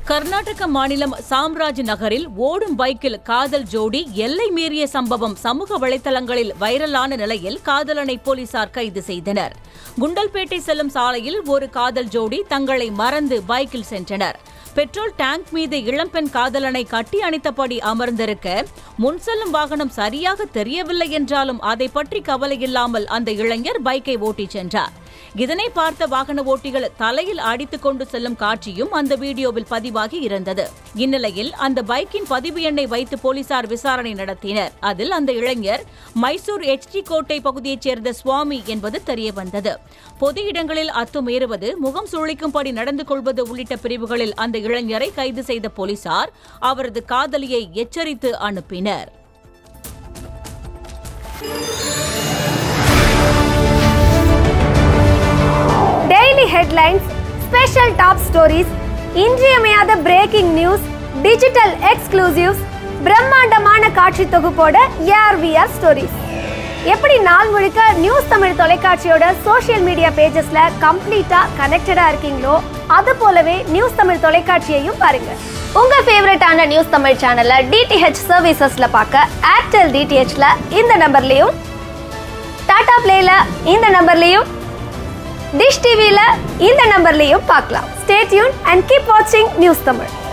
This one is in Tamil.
கர்நாடக மாநிலம் சாம்ராஜ் நகரில் ஓடும் பைக்கில் காதல் ஜோடி எல்லை மீறிய சம்பவம் சமூக வலைதளங்களில் வைரலான நிலையில் காதலனை போலீசார் கைது செய்தனர் குண்டல்பேட்டை செல்லும் சாலையில் ஒரு காதல் ஜோடி தங்களை மறந்து பைக்கில் சென்றனர் பெட்ரோல் டேங்க் மீது இளம்பெண் காதலனை கட்டி அணைத்தபடி அமர்ந்திருக்க முன் செல்லும் வாகனம் சரியாக தெரியவில்லை என்றாலும் அதை பற்றி கவலை இல்லாமல் அந்த இளைஞர் பைக்கை ஓட்டிச் சென்றார் இதனை பார்த்த வாகன ஓட்டிகள் தலையில் அடித்துக் கொண்டு செல்லும் காட்சியும் அந்த வீடியோவில் பதிவாகி இருந்தது இந்நிலையில் அந்த பைக்கின் பதிவு எண்ணை வைத்து போலீசார் விசாரணை நடத்தினர் அதில் அந்த இளைஞர் மைசூர் எச்டி கோட்டை பகுதியைச் சேர்ந்த சுவாமி என்பது தெரியவந்தது பொது இடங்களில் அத்துமீறுவது முகம் சுழிக்கும்படி நடந்து கொள்வது உள்ளிட்ட பிரிவுகளில் அந்த இளைஞரை கைது செய்த போலீசார் அவரது காதலியை எச்சரித்து அனுப்பினர் daily headlines special top stories இன்றியமையாத பிரேக்கிங் நியூஸ் டிஜிட்டல் எக்ஸ்க்ளூசிவ்ஸ் பிரம்மாண்டமான காட்சி தொகுப்போட ஏஆர்விஆர் ஸ்டோரிஸ் எப்படி நாள் முழுக்க நியூஸ் தமிழ் தொலைக்காட்சியோட சோஷியல் மீடியா பேஜஸ்ல கம்ப்ளீட்டா கனெக்டடா இருக்கீங்களோ அது போலவே நியூஸ் தமிழ் தொலைக்காட்சியையும் பாருங்க உங்க ஃபேவரட்டான நியூஸ் தமிழ் சேனலை டிடிஹெச் சர்வீசஸ்ல பார்க்க ஏர்டெல் டிடிஹெச்ல இந்த நம்பர்லயும் டாடா பிளேல இந்த நம்பர்லயும் டிஷ் டிவில இந்த நம்பர்லயும் பார்க்கலாம் ஸ்டே டியூன் அண்ட் கீப் வாட்சிங் நியூஸ் தமிழ்